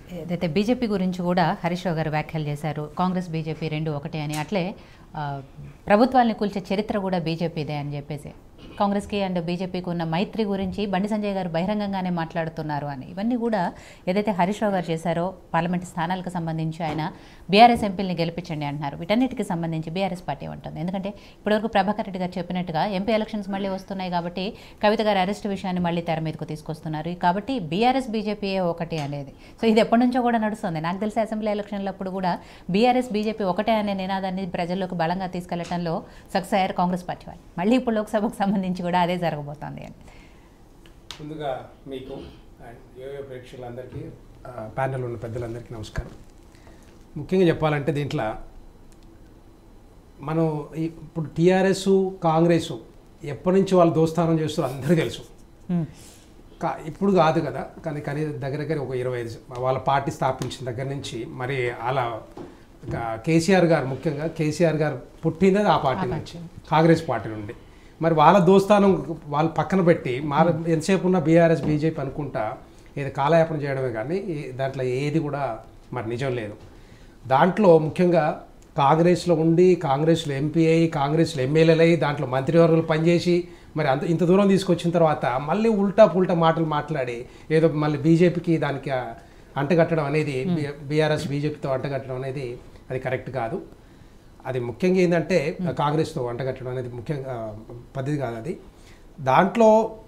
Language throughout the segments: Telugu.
ఏదైతే బీజేపీ గురించి కూడా హరీష్ రావు గారు వ్యాఖ్యలు చేశారు కాంగ్రెస్ బీజేపీ రెండు ఒకటే అని అట్లే ఆ, ప్రభుత్వాల్ని కూల్చే చరిత్ర కూడా బీజేపీదే అని చెప్పేసి కాంగ్రెస్కి అండ్ బీజేపీకి ఉన్న మైత్రి గురించి బండి సంజయ్ గారు బహిరంగంగానే మాట్లాడుతున్నారు అని ఇవన్నీ కూడా ఏదైతే హరీష్ రావు గారు చేశారో పార్లమెంట్ స్థానాలకు సంబంధించి ఆయన బీఆర్ఎస్ ఎంపీలని గెలిపించండి అంటున్నారు వీటన్నిటికి సంబంధించి బీఆర్ఎస్ పార్టీ ఉంటుంది ఎందుకంటే ఇప్పటివరకు ప్రభాకర్ రెడ్డి గారు చెప్పినట్టుగా ఎంపీ ఎలక్షన్స్ మళ్ళీ వస్తున్నాయి కాబట్టి కవిత గారి అరెస్ట్ విషయాన్ని మళ్ళీ తెర మీదకు తీసుకొస్తున్నారు కాబట్టి బీఆర్ఎస్ బీజేపీయే ఒకటి అనేది సో ఇది ఎప్పటి నుంచో కూడా నడుస్తుంది నాకు తెలిసి అసెంబ్లీ ఎలక్షన్లప్పుడు కూడా బీఆర్ఎస్ బీజేపీ ఒకటే అనే నినాదాన్ని ప్రజల్లోకి బలంగా తీసుకెళ్లడంలో సక్సెస్ అయ్యారు కాంగ్రెస్ పార్టీ వాళ్ళు మళ్ళీ ఇప్పుడు లోక్సభకు సంబంధించి కూడా అదే జరగబోతోంది అని ముందుగా మీకు అండ్ యోయో ప్రేక్షకులందరికీ ఆ, ప్యానెల్ ఉన్న పెద్దలందరికీ నమస్కారం ముఖ్యంగా చెప్పాలంటే దీంట్లో మనం ఈ- ఇప్పుడు టీఆర్ఎస్ కాంగ్రెస్ ఎప్పటి నుంచి వాళ్ళు దోస్తానం చేస్తారో అందరికీ తెలుసు కా ఇప్పుడు కాదు కదా కానీ కానీ దగ్గర దగ్గర ఒక ఇరవై ఐదు వాళ్ళ పార్టీ స్థాపించిన దగ్గర నుంచి మరి అలా ఇంకా కేసీఆర్ గారు ముఖ్యంగా కేసీఆర్ గారు పుట్టినది ఆ పార్టీ నుంచి కాంగ్రెస్ పార్టీ నుండి మరి వాళ్ళ దోస్తానం వాళ్ళు పక్కన పెట్టి మా ఎంతసేపు ఉన్న బీఆర్ఎస్ బీజేపీ అనుకుంటా ఏది కాలయాపన చేయడమే కానీ ఈ- దాంట్లో ఏది కూడా మరి నిజం లేదు దాంట్లో ముఖ్యంగా కాంగ్రెస్లో ఉండి కాంగ్రెస్లో ఎంపీ అయ్యి కాంగ్రెస్లో ఎమ్మెల్యేలు అయ్యి దాంట్లో మంత్రివర్గులు పనిచేసి మరి అంత ఇంత దూరం తీసుకొచ్చిన తర్వాత మళ్ళీ ఉల్టా పుల్టా మాటలు మాట్లాడి ఏదో మళ్ళీ బీజేపీకి దానికి ఆ అంటగట్టడం అనేది బీఆర్ఎస్ బీజేపీతో అంటగట్టడం అనేది అది కరెక్ట్ కాదు అది ముఖ్యంగా ఏంటంటే కాంగ్రెస్తో అంటగట్టడం అనేది ముఖ్యంగా పద్ధతి కాదు అది దాంట్లో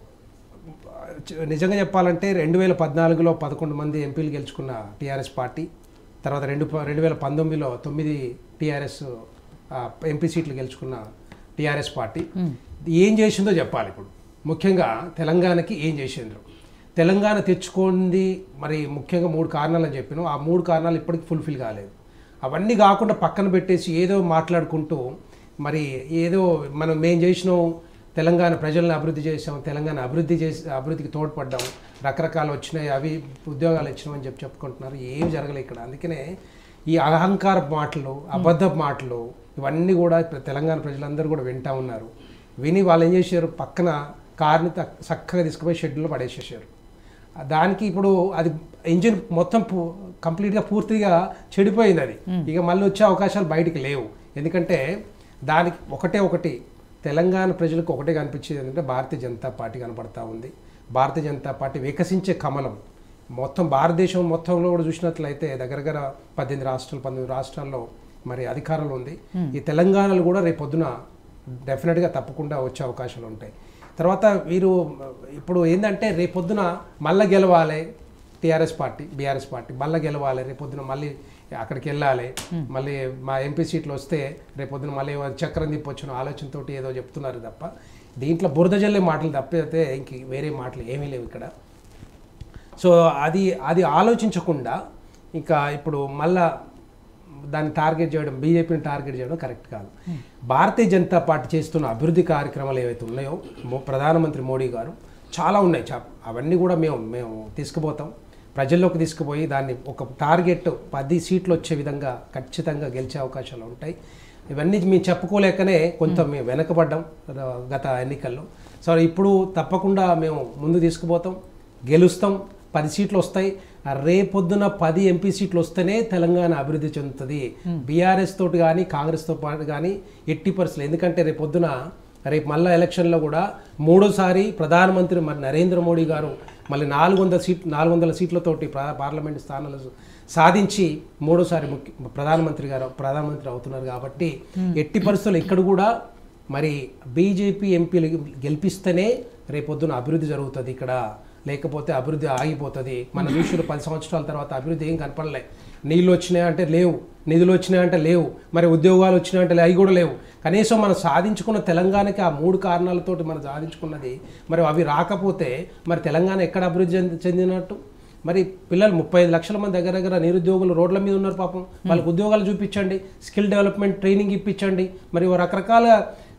చ- నిజంగా చెప్పాలంటే రెండు వేల పద్నాలుగులో పదకొండు మంది ఎంపీలు గెలుచుకున్న టీఆర్ఎస్ పార్టీ తర్వాత రెండు ప- రెండు వేల పంతొమ్మిదిలో తొమ్మిది టీఆర్ఎస్ ఎంపీ సీట్లు గెలుచుకున్న టీఆర్ఎస్ పార్టీ ఏం చేసిందో చెప్పాలి ఇప్పుడు ముఖ్యంగా తెలంగాణకి ఏం చేసిండ్రు తెలంగాణ తెచ్చుకుంది మరి ముఖ్యంగా మూడు కారణాలు అని చెప్పినాం ఆ మూడు కారణాలు ఇప్పటికి ఫుల్ఫిల్ కాలేదు అవన్నీ కాకుండా పక్కన పెట్టేసి ఏదో మాట్లాడుకుంటూ మరి ఏదో మనం మేం చేసినాం తెలంగాణ ప్రజలను అభివృద్ధి చేసాం తెలంగాణ అభివృద్ధి చేసి అభివృద్ధికి తోడ్పడ్డాం రకరకాలు వచ్చినాయి అవి ఉద్యోగాలు ఇచ్చినాం అని చెప్పి చెప్పుకుంటున్నారు ఏం జరగలేదు ఇక్కడ అందుకనే ఈ అహంకార మాటలు అబద్ధ మాటలు ఇవన్నీ కూడా ఇప్పుడు తెలంగాణ ప్రజలందరూ కూడా వింటా ఉన్నారు విని వాళ్ళు ఏం చేశారు పక్కన కార్ని తక్- చక్కగా తీసుకుపోయి షెడ్యూల్లో పడేసేసారు దానికి ఇప్పుడు అది ఇంజిన్ మొత్తం పూ- కంప్లీట్గా పూర్తిగా చెడిపోయింది అది ఇక మళ్ళీ వచ్చే అవకాశాలు బయటికి లేవు ఎందుకంటే దానికి ఒకటే ఒకటి తెలంగాణ ప్రజలకు ఒకటే కనిపించేది ఏంటంటే భారతీయ జనతా పార్టీ కనపడతా ఉంది భారతీయ జనతా పార్టీ వికసించే కమలం మొత్తం భారతదేశం మొత్తంలో కూడా చూసినట్లయితే దగ్గర దగ్గర పద్దెనిమిది రాష్ట్రాలు పంతొమ్మిది రాష్ట్రాల్లో మరి అధికారంలో ఉంది ఈ తెలంగాణలో కూడా రేపు పొద్దున డెఫినెట్గా తప్పకుండా వచ్చే అవకాశాలు ఉంటాయి తర్వాత వీరు ఇప్పుడు ఏంటంటే రేపొద్దున మళ్ళా గెలవాలి టీఆర్ఎస్ పార్టీ బీఆర్ఎస్ పార్టీ మళ్ళీ గెలవాలి రేపొద్దున మళ్ళీ అక్కడికి వెళ్ళాలి మళ్ళీ మా ఎంపీ సీట్లు వస్తే రేపొద్దున మళ్ళీ చక్రం తిప్పొచ్చిన ఆలోచనతోటి ఏదో చెప్తున్నారు తప్ప దీంట్లో బురద జల్లే మాటలు తప్పితే ఇంక వేరే మాటలు ఏమీ లేవు ఇక్కడ సో అది అది ఆలోచించకుండా ఇంకా ఇప్పుడు మళ్ళా దాన్ని టార్గెట్ చేయడం బీజేపీని టార్గెట్ చేయడం కరెక్ట్ కాదు భారతీయ జనతా పార్టీ చేస్తున్న అభివృద్ధి కార్యక్రమాలు ఏవైతే ఉన్నాయో మో- ప్రధానమంత్రి మోడీ గారు చాలా ఉన్నాయి చా అవన్నీ కూడా మేము మేము తీసుకుపోతాం ప్రజల్లోకి తీసుకుపోయి దాన్ని ఒక టార్గెట్ పది సీట్లు వచ్చే విధంగా ఖచ్చితంగా గెలిచే అవకాశాలు ఉంటాయి ఇవన్నీ మేము చెప్పుకోలేకనే కొంత మేము వెనకబడ్డాం ర- గత ఎన్నికల్లో సో ఇప్పుడు తప్పకుండా మేము ముందు తీసుకుపోతాం గెలుస్తాం పది సీట్లు వస్తాయి ఆ రేపొద్దున పది ఎంపీ సీట్లు వస్తేనే తెలంగాణ అభివృద్ధి చెందుతుంది బీఆర్ఎస్ తోటి కానీ కాంగ్రెస్తో పాటు కానీ ఎట్టి పరిస్థితులు ఎందుకంటే రేపొద్దున రేపు మళ్ళీ ఎలక్షన్లో కూడా మూడోసారి ప్రధానమంత్రి మరి నరేంద్ర మోడీ గారు మళ్ళీ నాలుగు వందల సీట్ నాలుగు వందల సీట్లతోటి ప్రా- పార్లమెంట్ స్థానాలు సాధించి మూడోసారి ముఖ్య ప్రధానమంత్రి గారు ప్రధానమంత్రి అవుతున్నారు కాబట్టి ఎట్టి పరిస్థితుల్లో ఇక్కడ కూడా మరి బీజేపీ ఎంపీలు గెలిపిస్తేనే రేపొద్దున అభివృద్ధి జరుగుతుంది ఇక్కడ లేకపోతే అభివృద్ధి ఆగిపోతుంది మన చూసిన పది సంవత్సరాల తర్వాత అభివృద్ధి ఏం కనపడలే నీళ్ళు వచ్చినాయంటే లేవు నిధులు వచ్చినాయంటే లేవు మరి ఉద్యోగాలు వచ్చినాయంటే అవి కూడా లేవు కనీసం మనం సాధించుకున్న తెలంగాణకి ఆ మూడు కారణాలతోటి మనం సాధించుకున్నది మరి అవి రాకపోతే మరి తెలంగాణ ఎక్కడ అభివృద్ధి చెంది- చెందినట్టు మరి పిల్లలు ముప్పై ఐదు లక్షల మంది దగ్గర దగ్గర నిరుద్యోగులు రోడ్ల మీద ఉన్నారు పాపం వాళ్ళకి ఉద్యోగాలు చూపించండి స్కిల్ డెవలప్మెంట్ ట్రైనింగ్ ఇప్పించండి మరి ఓ రకరకాల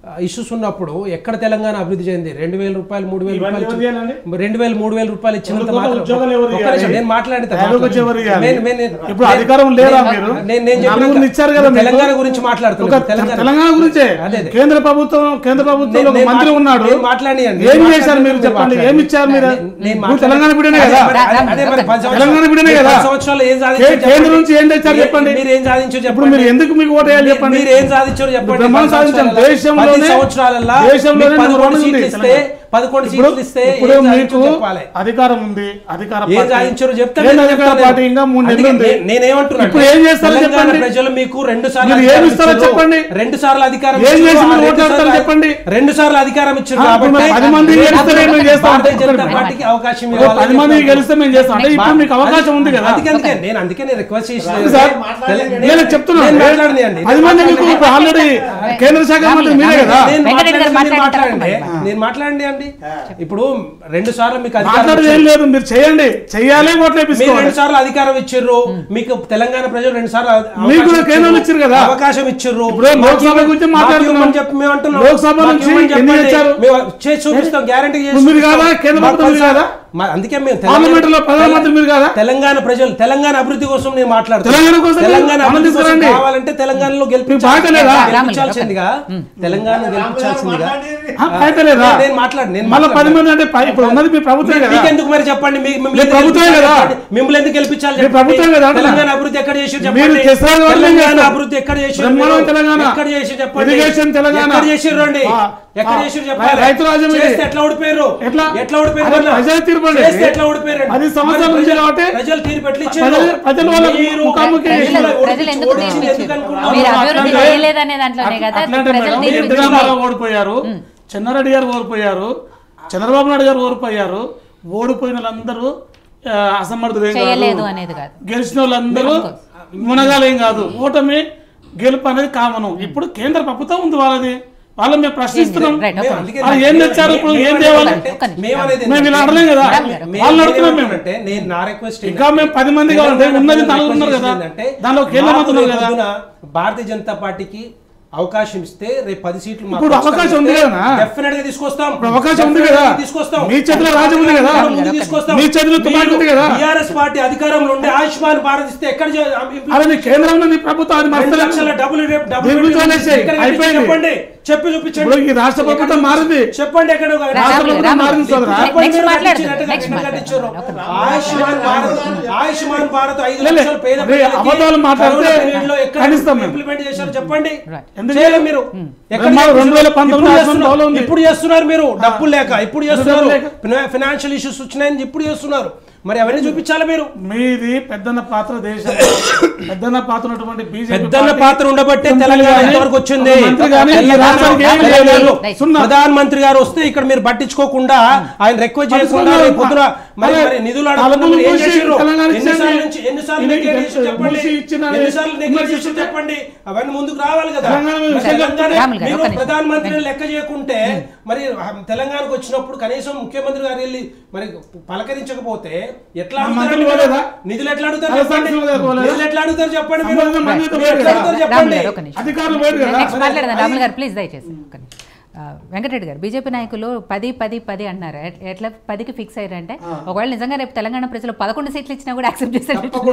ఇష్యూస్ ఉన్నప్పుడు ఎక్కడ తెలంగాణ అభివృద్ధి చెంది రెండు వేల రూపాయలు మూడు వేల ఇవన్నీ రూపాయలు ఎవరు చేయాలండి? ఇచ్చి- రెండు వేల మూడు వేల రూపాయలు ఇచ్చినంత ఎవరు మాత్రం ఉద్యోగాలు ఎవరు ఒక్క నిమిషం, ఇవ్వాలి? నేను మాట్లాడిన తర్వాత డైలాగ్ వచ్చి ఎవరు ఇవ్వాలి? నేను- నేను- నేను- ఇప్పుడు నేను- అధికారం లేదా నేను- మీరు? నేను- నేను చెప్పిన- నలుగురిని ఇచ్చారు కదా మీకు? తెలంగాణ గురించి ఒక మాట్లాడుతున్నాను తె- తెలంగాణ గురించే అదే అదే. కేంద్ర ప్రభుత్వం కేంద్ర ప్రభుత్వంలో నేను- ఒక నేను మంత్రి మాట్లా- ఉన్నాడు నేను మాట్లాడియండి. ఏం నేను చేశారు మీరు మాట్లాడిన చెప్పండి మీరు ఏమి ఇచ్చారు మీరు నేను- నేను నువ్వు తెలంగాణ మాట్లాడిన- బిడ్డనే అదే కదా మరి- అదే- అదే మరి పది సంవత్సరాలు- తెలంగాణ బిడ్డనే కదా? పది సంవత్సరాలు ఏం కే- సాధించారు కేంద్రం చెప్పండి. నుంచి ఏం తెచ్చారు మీరు- చెప్పండి. మీరు ఏం సాధించారు ఇప్పుడు చెప్పండి మీరు ఎందుకు మీకు ఓటేయాలి మీరు- చెప్పండి మీరు ఏం సాధించారు చెప్పండి బ్రహ్మాండం పది సాధించాం. సంవత్సరాలలో- దేశంలోనే- పది సంవత్సరాలలో దేశంలోనే మీకు పదకొండు నెంబర్ వన్ సీట్లు ఉంది ఇస్తే తెలంగాణ. పదకొండు ఇప్పుడు సీట్లు ఇస్తే ఇప్పుడు ఏం మీకు సాధించారో చెప్పాలి అధికారం ఉంది అధికార ఏం పార్టీ. సాధించారో చెప్తే కేంద్ర నేను అధికార చెప్తాను. పార్టీ ఇంకా మూడు నెలలు అందుకే ఉంది నే- నేనేమంటున్నా ఇప్పుడు ఏం చేస్తారో తెలంగాణ చెప్పండి. ప్రజలు మీకు రెండు సార్లు మీరు అధికారం ఏమి ఇస్తారో ఇచ్చారు. చెప్పండి. రెండు సార్లు అధికారం ఏం ఇచ్చారు. చేసి ఆ మీరు రెండు ఓట్లు వేస్తారో సార్లు- చెప్పండి. రెండు సార్లు అధికారం ఇచ్చారు ఆ, ఇప్పుడు కాబట్టి పది మంది గెలిస్తే మేము చేస్తాం. భారతీయ జనతా ఒక్కటి పార్టీకి అవకాశం ఇప్పుడు ఇవ్వాలి పది మంది గెలిస్తే మేము చేస్తాం అంటే ఇప్పుడు మీకు అవకాశం ఉంది కదా అందుకే అందుకే నేను అందుకే నేను రిక్వెస్ట్ చేసి సార్, తెల- నేను చెప్తున్నా నేను మాట్లాడనియండి. పది మంది మీకు ఇప్పుడు ఆల్రెడీ కేంద్ర శాఖ మంత్రి మీరే కదా నేను వెంకటరెడ్డి గారు మాట్లాడండి, మీరు మాట్లాడిన మాట్లాడండి తర్వాత నేను మాట్లాడండి అండి ఇప్పుడు రెండు సార్లు మీకు అధికారం మాట్లాడేది ఏం లేదు మీరు చేయండి చెయ్యాలి ఓట్లు మీరు వేపించుకోవాలి రెండు సార్లు అధికారం ఇచ్చిర్రు మీకు తెలంగాణ ప్రజలు రెండు సార్లు అవకాశం మీకు కూడా కేంద్రం ఇచ్చిర్రు. ఇచ్చారు కదా. అవకాశం ఇచ్చిర్రు ఇప్పుడు లోక్సభ గురించి మాట్లాడుతున్నాం. చెప్పి మేము అంటున్నాం లోక్సభ మాకు నుంచి ఇవ్వమని ఎన్ని చెప్పండి. ఇచ్చారు? మేము చేసి చూపిస్తాం గ్యారంటీ చేసి ఇప్పుడు మీరు చూపిస్తాం. కాదా? కేంద్ర మాకు ప్రభుత్వం మీరు తెలుసా? కాదా? మా- అందుకే మేము పార్లమెంట్ లో ప్రధానమంత్రి మీరు కాదా తెలంగాణ ప్రజలు తెలంగాణ అభివృద్ధి కోసం నేను మాట్లాడుతున్నాను తెలంగాణ కోసం తెలంగాణ మనం అభివృద్ధి కోసం తీసుకురండి. కావాలంటే తెలంగాణలో మీకు బాగా లేదా? గెలిపించాల్సిందిగా తెలంగాణ గెలిపించాల్సిందిగా ఆ, అయితే లేదా నేను మాట్లాడు నేను మళ్ళీ పది మాట్లాడను. మంది అంటే పై- ఇప్పుడు ఉన్నది మీ ప్రభుత్వమే కదా మీకెందుకు మరి చెప్పండి మీ- మిమ్మల్ని మీ ఎందుకు ప్రభుత్వమే గెలిపించాలి కదా. చెప్పండి. మిమ్మల్ని ఎందుకు గెలిపించాలి మీ చెప్పండి. ప్రభుత్వమే కదా అంటున్నా. తెలంగాణ అభివృద్ధి ఎక్కడ చేసి మీరు చెప్పండి చేస్తారు వాళ్ళు ఏం తెలంగాణ చేస్తారు? అభివృద్ధి ఎక్కడ చేసి బ్రహ్మాండం తెలంగాణ. ఎక్కడ చేసి చెప్పండి ఇరిగేషన్ తెలంగాణ. ఎక్కడ చేసి రండి ఆ, ఎక్కడ ఆ, చేసి రై- చెప్పాలి రైతు రాజ్యం ఇది. చేస్తే ఎట్లా ఓడిపోయారు ఎట్లా? ఎట్లా ఓడిపోయారు అదే మొన్న? ప్రజలు తీర్పు అండి. చేస్తే ఎట్లా ఓడిపోయారు పది సంవత్సరాల మరి నుంచి ప్రజలు- కాబట్టి ప్రజలు తీర్పు ఎట్లా ఇచ్చారు ప్రజలు- ప్రజలు వాళ్ళ మీరు ముఖాముఖి ప్రజలు ప్రజలు ఓడించి- ప్రజలు ఎందుకు ఓడించి తీర్పు ఎందుకు ఇచ్చారు? అనుకున్నారు? మీరు అట్లా అభివృద్ధి అంటే- చేయలేదనే దాంట్లోనే కదా అట్లాంటే ప్రజలు మేడం, తీర్పు ఎన్టీ ఇచ్చారు. రామారావు ఓడిపోయారు చెన్నారెడ్డి గారు ఓడిపోయారు చంద్రబాబు నాయుడు గారు ఓడిపోయారు ఓడిపోయిన వాళ్ళందరూ ఆ, అసమర్థులు ఏం చేయలేదు కాదు అనేది కాదు గెలిచిన వాళ్ళందరూ మునగాలేం కాదు ఓటమి గెలుపు అనేది కామను ఇప్పుడు కేంద్ర ప్రభుత్వం ఉంది వాళ్ళది వాళ్ళని మేము ప్రశ్నిస్తున్నాం రైట్ మేము ఓకే అందుకే వాళ్ళు ఏం తెచ్చారు ఇప్పుడు ఏం తేవాలి మేము అనేది మేము ఇలా అడలేం కదా మేము- వాళ్ళు అడుగుతున్నాం మేము అంటే నేను నా రిక్వెస్ట్ ఇంకా మేము పది మంది కావాలంటే ఉన్నది నలుగురు ఉన్నారు కదా దానిలో కేంద్ర మంత్రులు ఉన్నారు కదా భారతీయ జనతా పార్టీకి అవకాశం ఇస్తే రేపు పది సీట్లు మాకు ఇప్పుడు అవకాశం ఉంది కదా డెఫినెట్ గా తీసుకొస్తాం ఇప్పుడు అవకాశం ఉంది Definitely కదా. గా తీసుకొస్తాం మీ చేతిలో రాజ్యం ఉంది కదా. ముందు తీసుకొస్తాం మీ చేతిలో తుపాకీ ఉంది కదా. టిఆర్ఎస్ పార్టీ అధికారంలో ఉండే ఆయుష్మాన్ భారత్ ఇస్తే ఎక్కడ చే- implement అదే నీ కేంద్రంలో నీ ప్రభుత్వం అది రెండు మస్తు లక్షల డబ్బులు రేపు డబ్బులు దీని గురించి పెట్టి వదిలేసేయ్. ఎక్కడ అయిపోయింది. చెప్పండి చెప్పి చూపించండి ఇప్పుడు ఈ రాష్ట్ర ప్రభుత్వం మారింది చెప్పండి ఎక్కడ ఒక రాములు, రాష్ట్ర ప్రభుత్వం రాములు. మారింది సోదరా చెప్పండి నెక్స్ట్ మీరు మాట్లాడదాం. కట్టించినట్టుగా నెక్స్ట్ ఎక్కడ మాట్లాడదాం. కట్టించారు? ఒక ఆయుష్మాన్ భారత్ ఆయుష్మాన్ భారత్ ఐదు లే, లే. లక్షల పేద రే, ప్రజలకి అబద్ధాలు మాట్లాడితే కరోనా పీరియడ్లో ఎక్కడ ఖండిస్తాం మేము. ఇంప్లిమెంట్ చేశారు చెప్పండి Right. ఎందుకు చేయలేదు మీరు ఎక్కడ మరి చేస్తున్నారు? 2019 ఇప్పుడు ఆయుష్మాన్ చేస్తున్నారు. భారత్ ఉంది. ఇప్పుడు చేస్తున్నారు మీరు డబ్బులు లేక ఇప్పుడు చేస్తున్నారు డబ్బులు లేక. ఫినాన్షియల్ ఇష్యూస్ వచ్చినాయని ఇప్పుడు చేస్తున్నారు మరి అవన్నీ చూపించాలి మీరు మీది పెద్దన్న పాత్ర దేశం పెద్దన్న పాత్ర ఉన్నటువంటి బీజేపీ పెద్దన్న పార్టీ పాత్ర ఉండబట్టే మంత్రి తెలంగాణ గాని, ఇంతవరకు వచ్చింది ఒక మంత్రి గాని ఈ తెలంగాణ- రాష్ట్రానికి ఏమీ తెలంగాణ- చేయలేదు. రైట్. సున్నా. ప్రధాన మంత్రి గారు వస్తే ఇక్కడ మీరు పట్టించుకోకుండా ఆయన రిక్వెస్ట్ చేయకుండా పట్టించుకోకుండా రేపు పొద్దున మరి అరే, మరి నిధులు తలుపులు అడగకుండా మీరు ఏం మూసి చేసిర్రు? తెలంగాణకి ఎన్నిసార్లు ఇచ్చేయండి. నుంచి ఎన్నిసార్లు ఇది నెగ్లెక్ట్ చేసి చెప్పండి మూసి ఇచ్చిన ఎన్నిసార్లు నెగ్లెక్ట్ మూసి చేసి ఇచ్చిన- చెప్పండి అవన్నీ ముందుకు రావాలి కదా తెలంగాణ మీద మరి విషయం తెలంగాణ- రాములు గారు, మీరు ఒక్క నిమిషం. ప్రధాన మంత్రిని లెక్క చేయకుంటే మరి తెలంగాణకు వచ్చినప్పుడు కనీసం ముఖ్యమంత్రి గారు వెళ్ళి మరి పలకరించకపోతే ఎట్లా మా అడుగుతారు మంత్రులు మీరు? పోలేదా? నిధులు ఎట్లా అడుగుతారు రాజస్థాన్ చెప్పండి మంత్రులు పోలేదా? నిధులు ఎట్లా అడుగుతారు చెప్పండి మీరు సంబంధిత మంత్రితో మీరు ఎట్లా పోలేదా? అడుగుతారు రాములు చెప్పండి గారు, ఒక్క నిమిషం. అధికారులు పోయారు కదా నెక్స్ట్ మాట్లాడదాం రాములు గారు ప్లీజ్ దయచేసి ఒక్క నిమిషం. ఆ, వెంకటరెడ్డి గారు బీజేపీ నాయకులు పది పది పది అన్నారు ఎట్- ఎట్లా పదికి ఫిక్స్ అయ్యారంటే ఒకవేళ నిజంగా రేపు తెలంగాణ ప్రజలు పదకొండు సీట్లు ఇచ్చినా కూడా యాక్సెప్ట్ చేశారు